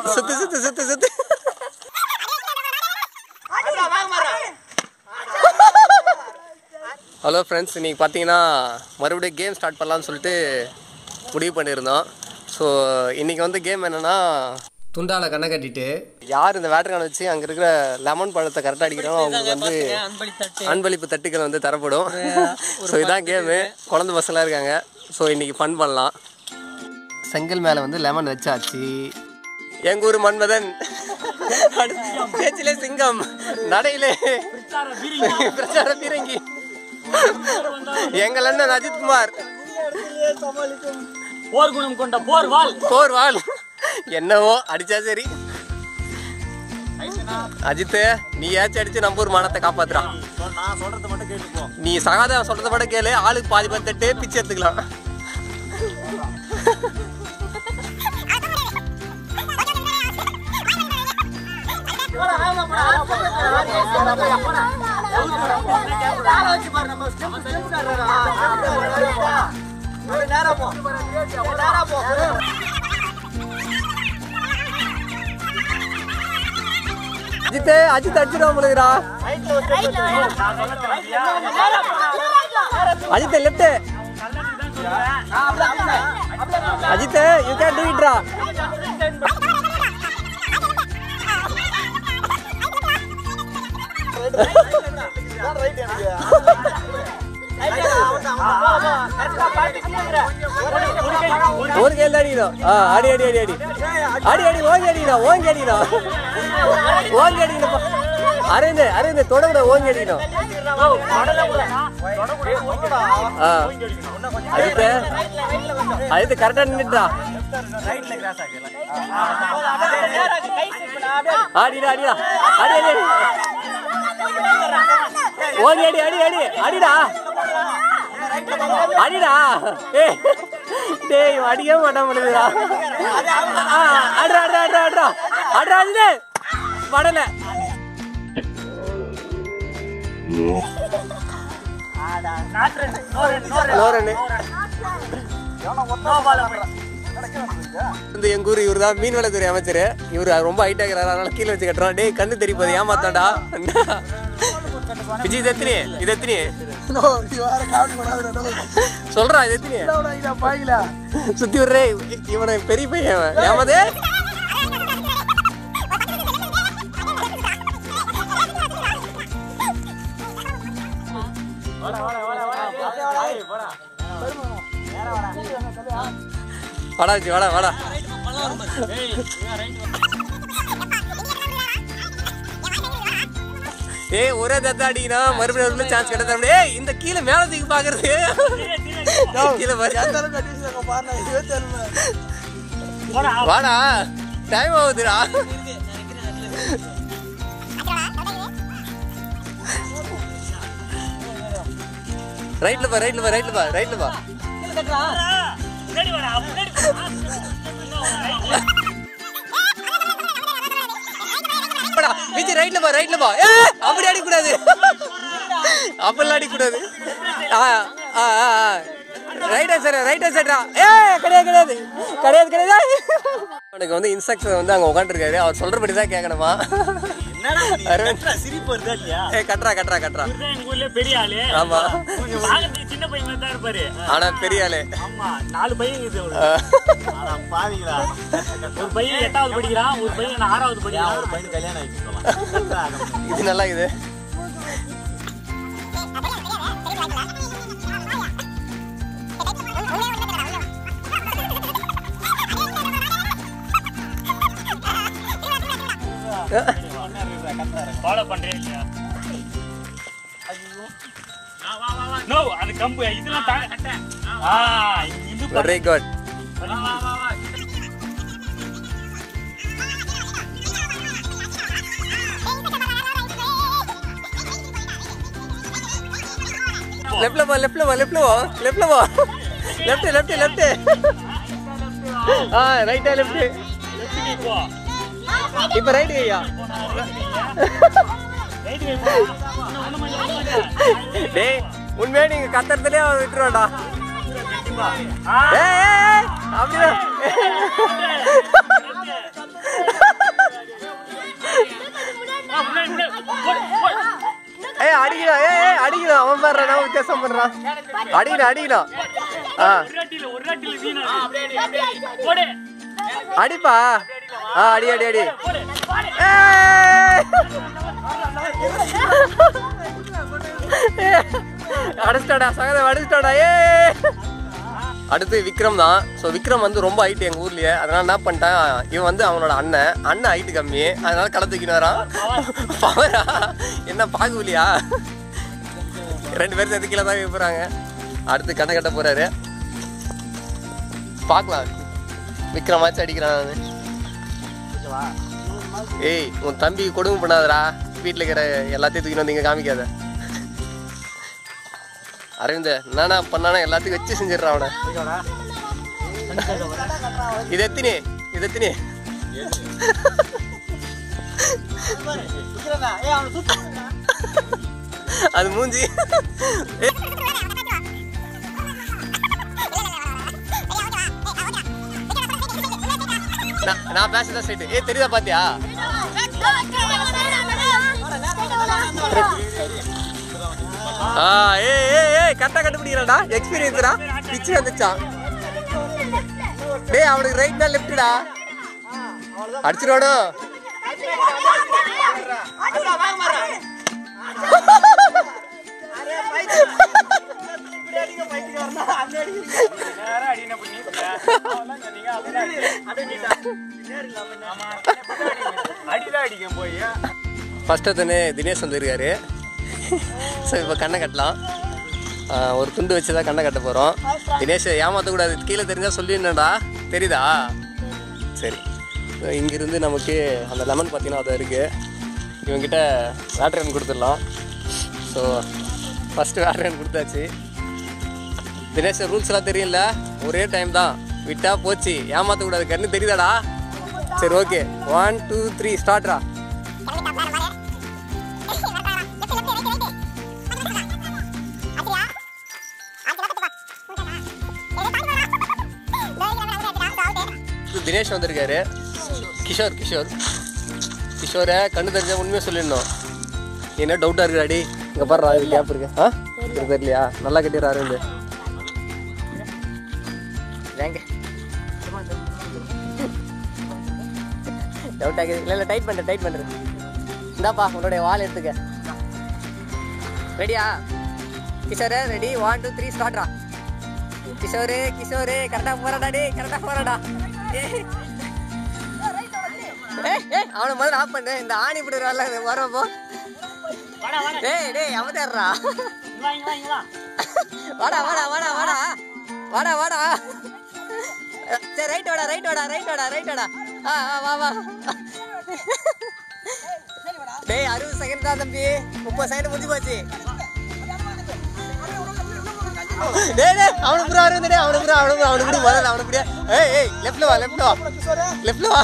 சுத்து சுத்து சுத்து சுத்து ஹலோ ஃப்ரெண்ட்ஸ் இன்னைக்கு பார்த்தீங்கன்னா மறுபடியும் கேம் ஸ்டார்ட் பண்ணலாம்னு சொல்லிட்டு முடிவு பண்ணியிருந்தோம் ஸோ இன்னைக்கு வந்து கேம் என்னன்னா துண்டால கண்ணை கட்டிட்டு யார் இந்த வேட்டர் கண்ணை வச்சு அங்கே இருக்கிற லெமன் பழத்தை கரெக்டாக அடிக்கிறாங்களோ அவங்களுக்கு வந்து அன்பளிப்பு தட்டுகள் வந்து தரப்படும் ஸோ இதான் கேமு குழந்தை பசங்களாம் இருக்காங்க ஸோ இன்னைக்கு ஃபன் பண்ணலாம் செங்கல் மேலே வந்து லெமன் வச்சாச்சு எங்க ஊர் மன்மதன் பேச்சிலே சிங்கம் நடையிலே பிரச்சார பீரங்கி எங்கள் அண்ணன் அஜித்குமார் போர் குணம் கொண்ட போர் வாள் போர் வாழ் என்னவோ அடிச்சா சரி அஜித் நீ ஏச்சு அடிச்சு நம்ம ஊர் மானத்தை காப்பாத்துறான் நான் சொல்றது மட்டும் கேட்டுப்போ நீ சகாதேவன் சொல்றத மட்டும் கேளு ஆளுக்கு பாதி பாதி தட்டு பிச்சை எடுத்துக்கலாம் அஜித் அஜித் அடிச்சிடும் உங்களுக்கு Ajith left Ajith you can do it ரா ஒரு கையில் அடிக்கணும் ஆ அடி அடி அடி அடி அடி அடி ஓங்கி அடிக்கணும் ஓங்கி அடிக்கணும் ஓங்கி அடிக்கணும் அரவிந்த் அரவிந்த் தொடங்குற ஓங்கி அடிக்கணும் ஆ அதுக்கு அதுக்கு கரெக்டாக நின்றுட்டா ஆடிடா அடிடா அடி அடி அடி ஓங்கி அடி அடி அடி அடிடா அடிடா ஏய் டேய் இவன் அடிக்கவே மாட்டான் முடியுதுடா அட்ரா அட்ரா அட்ரா அட்ரா அட்ரா அடிலே படல நோரனு இந்த எங்க ஊர் இவர் தான் மீன்வளத்துறை அமைச்சர் இவர் ரொம்ப ஹைட் ஆகிறாரு அதனால கீழே வச்சு கட்டுறோம் டேய் கண்ணு தெரிப்பது ஏமாத்தாண்டா விஜய் இது எத்தனை இது எத்தனை சொல்றா இது எத்தனை சுத்தி விடுறே இவனை பெரிய பையன் இவன். ஏமாதே வாடா வச்சு வாடா வாடா ஏய் ஒரே தத்தா அடிக்கனா மறுபடியும் ஒரு சான்ஸ் கிடையாது ஏய் இந்த கீழே மேல தூக்கி பாக்குறது கீழே பாரு வாடா டைம் ஆகுதுடா ரைட்ல பா ரைட்ல பா ரைட்ல பா ரைட்ல பா விஜய் ரைட்ல பா ரைட்ல பா ஏ அப்படி அடிக்க கூடாது அப்பெல்லாம் அடிக்க கூடாது ஆ ஆ ஆ ரைட் சைடு ரைட் சைடுடா ஏ கிடையாது கிடையாது கிடையாது கிடையாது அவனுக்கு வந்து இன்ஸ்ட்ரக்டர் வந்து அங்க உட்காந்துருக்காரு அவர் சொல்றபடி தான் கேட்கணுமா அரவிந்த் சிரிப்பு வருதா இல்லையா ஏ கட்டுறா கட்டுறா கட்டுறா இவர்தான் எங்க ஊர்ல பெரிய ஆளு ஆமா கொஞ்சம் பாக்கிறதுக்கு சின்ன பையன் மாதிரி தான் இருப்பாரு ஆனா பெரிய ஆளு ஆமா நாலு பையன் இருக்குது ஆ. பாவீங்களா ஒரு பையன் எட்டாவது படிக்கிறான் ஒரு பையன் ஆறாவது படிக்கிறான் ஒரு பையன் கல்யாணம் ஆயிடுச்சு இது நல்லா இது ஃபாலோ பண்றேன் இல்லையா நோ அது கம்பு இதெல்லாம் தாங்க ஆ இது வெரி குட் வா வா வா லெஃப்ட்ல போ லெஃப்ட்ல போ லெஃப்ட்ல போ லெஃப்ட்ல போ லெஃப்ட் லெஃப்ட் லெஃப்ட் ஆ ரைட்டா லெஃப்ட் போ இப்ப ரைட் ஐயா ரைட் கை போ ஒண்ணு ஒண்ணு டேய் உண்மையா நீங்க கத்துறதுலயே அவன் விட்டுருவான்டா ஆ ஏய் ஏய், ஏய் அப்படிதான் பாரு நான் வித்தியாசம் பண்றான் அடிக்கணும் அடிக்கணும் ஆ ஒரு அடியில ஒரு அடியில வீணா போடு அடிப்பா ஆ அடி அடி அடி போடு போடு ஏய்! அடிச்சிட்டாடா சகதம் அடிச்சிட்டாடா ஏ அடுத்து விக்ரம் தான் ஸோ விக்ரம் வந்து ரொம்ப ஹைட் எங்கள் ஊர்லயே அதனால என்ன பண்ணிட்டான் இவன் வந்து அவனோட அண்ணன் அண்ணன் ஹைட்டு கம்மி அதனால களை தூக்கின்னு வரான் பவரா என்ன பாகுலியா ரெண்டு பேரும் சேர்த்து கீழே தான் போகிறாங்க அடுத்து கண்ணை கட்ட போறாரு பார்க்கலாம் விக்ரம் ஆச்சு அடிக்கிறான் நானு. ஏய் உன் தம்பி கொடுமை பண்ணாதடா வீட்டில் இருக்கிற எல்லாத்தையும் தூக்கிட்டு வந்து இங்கே காமிக்காத அரவிந்த் என்னண்ணா பண்ணானா எல்லாத்தையும் வச்சு செஞ்சிடுறான் அவனை இது எத்தினி இது எத்தினி அது மூஞ்சி நான் நான் பேசுறதா சைட்டு ஏய் தெரியுதா பாத்தியா ஆ ஏய் ஏய் ஏய் கரெக்டா கண்டுபிடிக்கிறான்டா எக்ஸ்பீரியன்ஸ்டா பிச்சு வந்துச்சான் டேய் அவனுக்கு ரைட்னா லெஃப்ட்டா அடிச்சிருவானோ நேரா அடின பண்ணி அவெல்லாம் சொன்னீங்க அப்படிதான் அடிதான் அடிக்கும் போய் ஃபர்ஸ்ட் தானே தினேஷ் வந்திருக்காரு ஸோ இப்போ கண்ணை கட்டலாம் ஆ, ஒரு துண்டு வச்சு தான் கண்ணை கட்ட போகிறோம் தினேஷ் ஏமாற்றக்கூடாது கீழே தெரிஞ்சால் சொல்லிடணும்டா தெரியுதா சரி இங்கிருந்து நமக்கு அந்த லெமன் பார்த்தீங்கன்னா அது இருக்குது இவங்கிட்ட வேட்ரன் கொடுத்துடலாம் ஸோ ஃபஸ்ட்டு வேட்ரன் கொடுத்தாச்சு தினேஷ் ரூல்ஸ் எல்லாம் தெரியல ஒரே டைம் தான் விட்டா போச்சு ஏமாற்றக்கூடாது கண்ணு தெரியுதாடா சரி ஓகே ஒன் டூ த்ரீ ஸ்டார்ட்ரா இது தினேஷ் வந்திருக்காரு கிஷோர் கிஷோர் கிஷோரை கண்ணு தெரிஞ்ச உண்மையாக சொல்லிடணும் நீ என்ன டவுட்டாக இருக்குடாடி இங்கே பாரு இது கேப் இருக்கு ஆ இது தெரியலையா நல்லா கட்டிடுறாரு அரவிந்த் ஏங்க டவுட் ஆகுது இல்லை இல்லை டைட் பண்ணுறேன் டைட் பண்ணுறேன் இந்தாப்பா உன்னுடைய வால் எடுத்துக்க ரெடியா Kishore ready one two three ஸ்டார்ட்ரா கிஷோரு கிஷோரு கரெக்டாக போறாடா டேய் கரெக்டாக போறாடா ஏய் ஏய், ஏய், அவனை முதல்ல ஆஃப் பண்ணு இந்த ஆணி இப்படி வரப்போ வாடா வாடா டேய் டேய் அவதர்றா இங்க வா இங்க வா இங்க வா வாடா வாடா வாடா வாடா வாடா வாடா சரி ரைட் வாடா ரைட் வாடா ரைட் வாடா ரைட் வாடா ஆ ஆ, வா வா டேய் அறுபது செகண்ட் தான் தம்பி முப்பது செகண்ட் முடிஞ்சு போச்சு டேய் டேய் அவனுக்கு புறா வருது டேய் அவனுக்கு புறா அவனுக்கு அவனுக்கு புடி முதல்ல அவனுக்கு புடியா ஏய் ஏய் லெஃப்ட்ல வா லெஃப்ட்ல வா லெஃப்ட்ல வா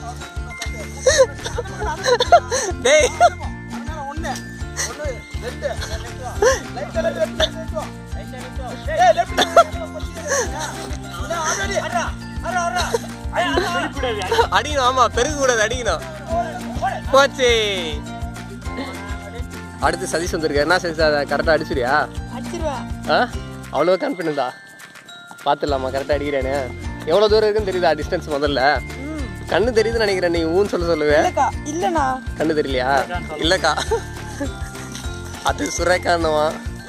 டேய் வெளிப்படாது அடிக்கணும் ஆமா பெருக கூடாது அடிக்கணும் போச்சு அடுத்து சதீஷ் வந்திருக்காரு என்ன சதீஷ் அதை கரெக்டாக அடிச்சிருயா ஆ அவ்வளோ கான்ஃபிடென்ட்டா பார்த்துடலாமா கரெக்டாக அடிக்கிறேன்னு எவ்வளோ தூரம் இருக்குன்னு தெரியுதா டிஸ்டன்ஸ் முதல்ல கண்ணு தெரியுதுன்னு நினைக்கிறேன் நீ ஊன்னு சொல்ல சொல்லுவேன் இல்லண்ணா கண்ணு தெரியலையா இல்லைக்கா அது சுரேக்கான்னவா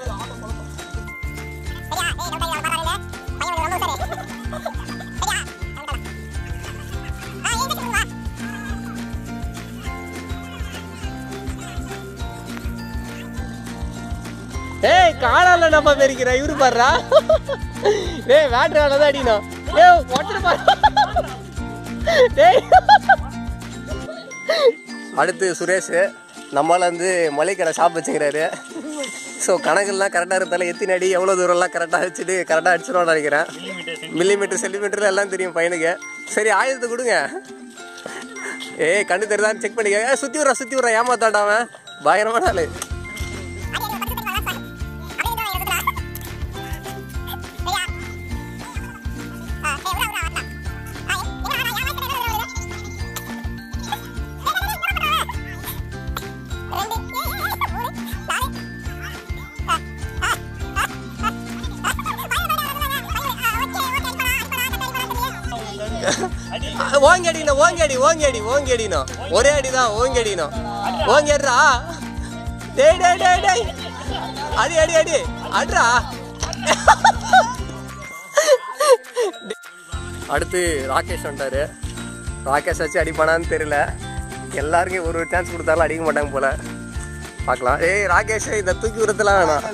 ஏய் காலால நம்ம பெருக்கிற இவரு பாடுறா டேய் வேட்டரால தான் அடிக்கணும் ஏய் ஒட்டர் பாரு டேய் அடுத்து சுரேஷ் நம்மளால வந்து மளிகை ஷாப் வச்சுக்கிறாரு ஸோ கணக்கெல்லாம் கரெக்டாக இருந்தாலும் எத்தனை அடி எவ்வளோ தூரம்லாம் கரெக்டாக வச்சுட்டு கரெக்டாக அடிச்சிடுவான்னு நினைக்கிறேன் மில்லிமீட்டர் சென்டிமீட்டர் எல்லாம் தெரியும் பையனுக்கு சரி ஆயிரத்து கொடுங்க ஏய் கண்ணு தெரியுதான்னு செக் பண்ணிக்க ஏய், சுத்தி விட்றா சுத்தி விட்றா ஏமாத்தாண்டா அவன் பயங்கரமான ஆளு ஓங்கி அடிக்கணும் ஓங்கி அடி ஓங்கி அடி ஓங்கி அடிக்கணும் ஒரே அடி தான் ஓங்கி அடிக்கணும் ஓங்கி அடிடா டேய் டேய் டேய் டேய் அடி அடி அடி அட்ரா அடுத்து ராகேஷ் வந்துட்டாரு ராகேஷ் வச்சு அடிப்பானான்னு தெரியல எல்லாருக்கும் ஒரு ஒரு சான்ஸ் கொடுத்தாலும் அடிக்க மாட்டாங்க போல பார்க்கலாம் ஏய் ராகேஷ் இந்த தூக்கி விடுறதுலாம் வேணாம்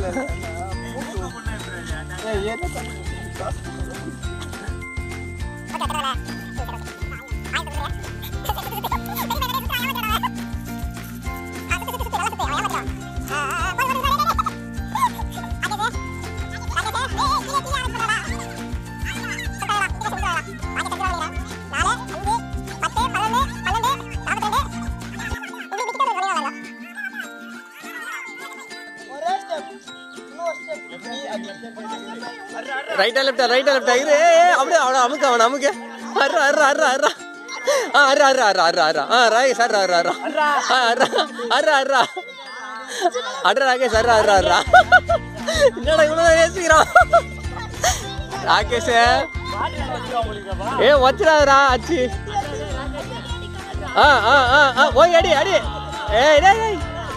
ரைட்டா லெஃப்டா ரைட்டா லெஃப்டா இரு ஏய், ஏய், அப்படியே அவனை அமுக்கு அவனை அமுக்கு அர்ரா அர்ரா அர்ரா அர்ரா ஆ அர்ரா அர்ரா அர்ரா அர்ரா அர்ரா ஆ ராகேஷ் அர்ரா அர்ரா அர்ரா ஆ அர்ரா அர்ரா அர்ரா அட்ரா ராகேஷ் அர்ரா அர்ரா அர்ரா என்னடா இவ்வளோ பேசிக்கிறான் ராகேஷ் ஏ வச்சிடாதடா அச்சு ஆ ஆ ஆ ஆ ஓய் அடி அடி ஏய் டேய் டேய்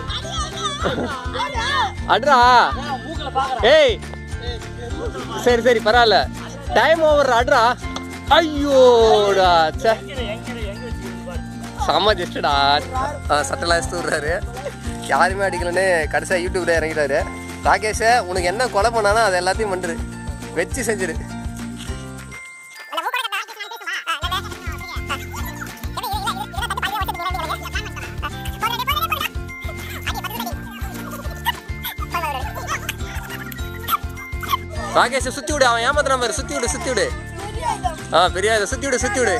அட்ரா ஏய் சரி சரி பரவாயில்ல டைம் ஓவர் அட்ரா ஐயோடா சே செம்ம ஜஸ்டடா சட்டெல்லாம் எடுத்து விடுறாரு யாருமே அடிக்கலன்னு கடைசியாக யூடியூப்ல இறங்கிட்டாரு ராகேஷ் உனக்கு என்ன கொலை பண்ணானோ அது எல்லாத்தையும் பண்ணுரு வச்சு செஞ்சிரு ராகேஷை சுத்தி விடு அவன் ஏமாத்துறான் பாரு சுத்தி விடு சுத்தி விடு ஆ பெரிய இதை சுத்தி விடு சுத்தி விடு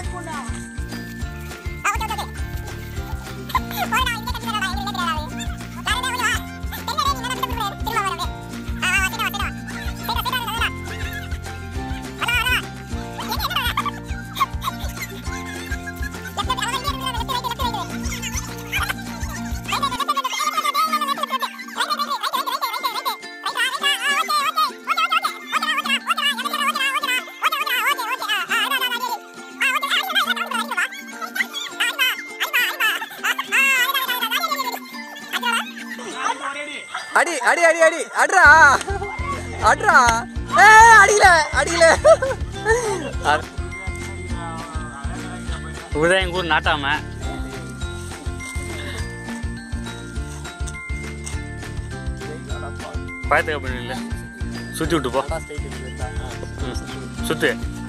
அடி அடி அடி அடி அட்ரா அட்ரா ஏ அடிக்கல அடிக்கல அ- உதயங்கூர் நாட்டாம பயத்துக்கு அப்படி இல்லை சுற்றி விட்டு போ ம். சுத்து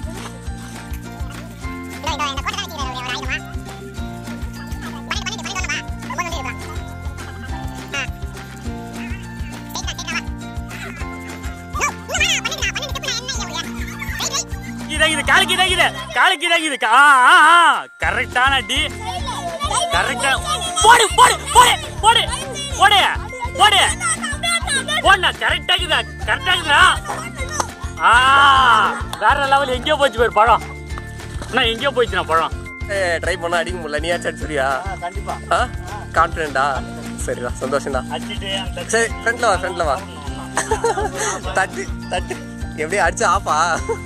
இதாகுது காலுக்கு இதாகுது காலுக்கு இதாகுது ஆ ஆ ஆ கரெக்டான அடி கரெக்டா போடு போடு போடு போடு போடு போடு போடா கரெக்டா இருக்குதா கரெக்டா இருக்குதா ஆ வேற லெவல் எங்கேயோ போச்சு பேர் பழம் அண்ணா எங்கேயோ போச்சுண்ணா பழம் ஏ ட்ரை பண்ணா அடிக்க முடியல நீ ஆச்சு அடிச்சுடியா கண்டிப்பா ஆ கான்ஃபிடென்ட்டா சரிடா சந்தோஷம்டா அடிச்சுட்டு சரி ஃப்ரண்ட்ல வா ஃப்ரண்ட்ல வா தட்டு தட்டு எப்படி அடிச்சு ஆப்பா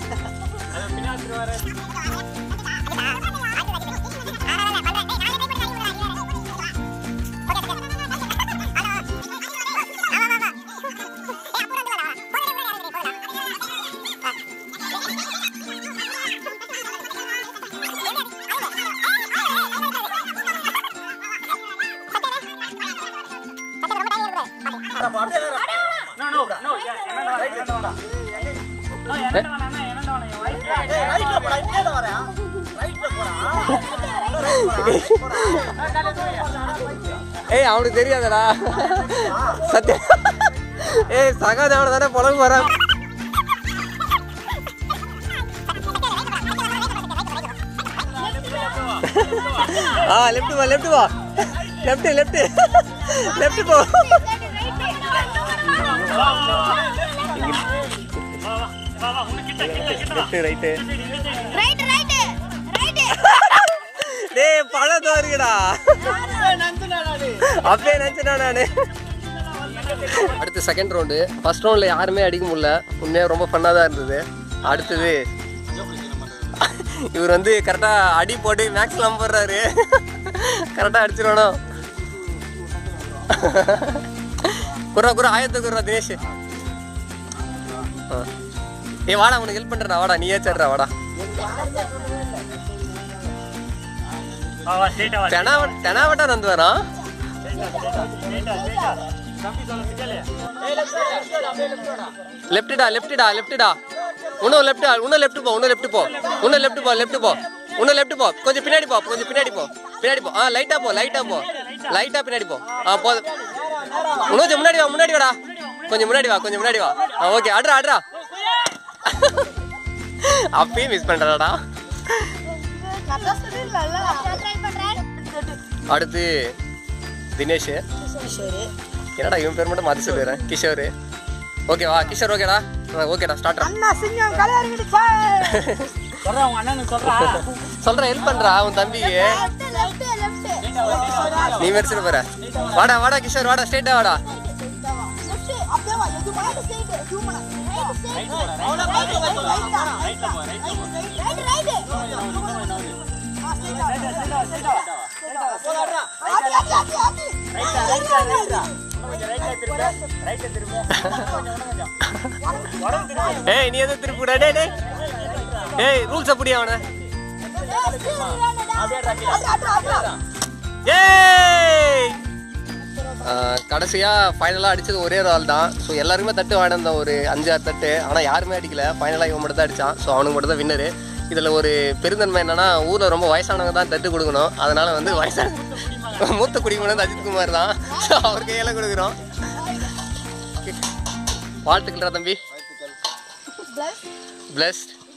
No, no, no, yeah, என்னடா வேணா, என்னடா வேணா. No, என்னடா வேணா, அண்ணா, என்னடா வேணா, இவன் right ல. ஏய் அவனுக்கு தெரியாதடா சத்தியம் ஏய் சகாதேவன தானே புலம்பு வரான் ஆ லெஃப்ட் வா லெஃப்ட் வா லெஃப்ட் லெஃப்ட் லெஃப்ட் போ வா, வா, வா, வா, உனக்கு கிட்ட, கிட்ட, கிட்ட வா. Left right right right right டேய் பழம் தோறுங்கடா அப்பயே நினச்சிட்டா நானு அடுத்து செகண்ட் ரவுண்டு ஃபர்ஸ்ட் ரவுண்டில் யாருமே அடிக்க முடியல உண்மையாக ரொம்ப ஃபன்னாக தான் இருந்தது அடுத்தது இவர் வந்து கரெக்டாக அடி போட்டு மேக்ஸ்லாம் போடுறாரு கரெக்டாக அடிச்சிடணும் குறா குறா ஆயத்த குறா தினேஷ் ஆ. ஏய் வாடா உனக்கு ஹெல்ப் பண்ணுறா வாடா நீயே சேர்றா வாடா வா வா ஸ்ட்ரைட்டா வா தெனாவ தெனாவட்டா வந்து வரான் ஸ்ட்ரைட்டா ஸ்ட்ரைட்டா தம்பி சொல்ல கேளு லெஃப்ட்டுடா லெஃப்ட்டுடா லெஃப்ட்டுடா இன்னும் லெஃப்ட் இன்னும் லெஃப்ட் போ இன்னும் லெஃப்ட் போ இன்னும் லெஃப்ட் போ லெஃப்ட் போ இன்னும் லெஃப்ட் போ கொஞ்சம் பின்னாடி போ கொஞ்சம் பின்னாடி போ பின்னாடி போ ஆ லைட்டா போ லைட்டா போ லைட்டா பின்னாடி போ ஆ போதும் இன்னும் கொஞ்சம் முன்னாடி வா முன்னாடி வாடா கொஞ்சம் முன்னாடி வா கொஞ்சம் முன்னாடி வா ஆ ஓகே ஆடுறா ஆடுறா அப்பயும் மிஸ் பண்றாடா ட்ரை பண்றேன் அடுத்து தினேஷ் என்னடா இவன் பேர் மட்டும் மாற்றி சொல்லிடுறேன் கிஷோர் ஓகேவா கிஷோர் ஓகேடா ஓகேடா ஸ்டார்ட் சொல்றா உங்க அண்ணனுக்கு சொல்றா சொல்கிறேன் ஹெல்ப் பண்ணுறா உன் தம்பிக்கு லெஃப்ட் லெஃப்ட் லெஃப்ட் நீ மெரிச்சிட்டு போற வாடா வாடா கிஷோர் வாடா ஸ்ட்ரைட்டா வாடா லெஃப்ட் அப்படியே வா இது right side human right side right right right Aadhi Aadhi Aadhi Aadhi ஏய் நீ எதுவும் திருப்பிடா டேய் டேய் ஏய் ரூல்ஸ் அப்படி அவனை ஏய் கடைசியாக ஃபைனலாக அடித்தது ஒரே ஒரு ஆள் தான் ஸோ எல்லாருமே தட்டு வாங்கியிருந்தோம் ஒரு அஞ்சாறு தட்டு ஆனால் யாருமே அடிக்கல ஃபைனலாக இவன் மட்டும் தான் அடித்தான் ஸோ அவனுக்கு மட்டும் தான் வின்னரு இதில் ஒரு பெருந்தன்மை என்னன்னா ஊரில் ரொம்ப வயசானவங்க தான் தட்டு கொடுக்கணும் அதனால் வந்து வயசான மூத்த குடிமகன் வந்து அஜித்குமார் தான் ஸோ அவர் கையில் கொடுக்குறோம் வாழ்த்துக்கள்டா தம்பி பிளஸ்ட்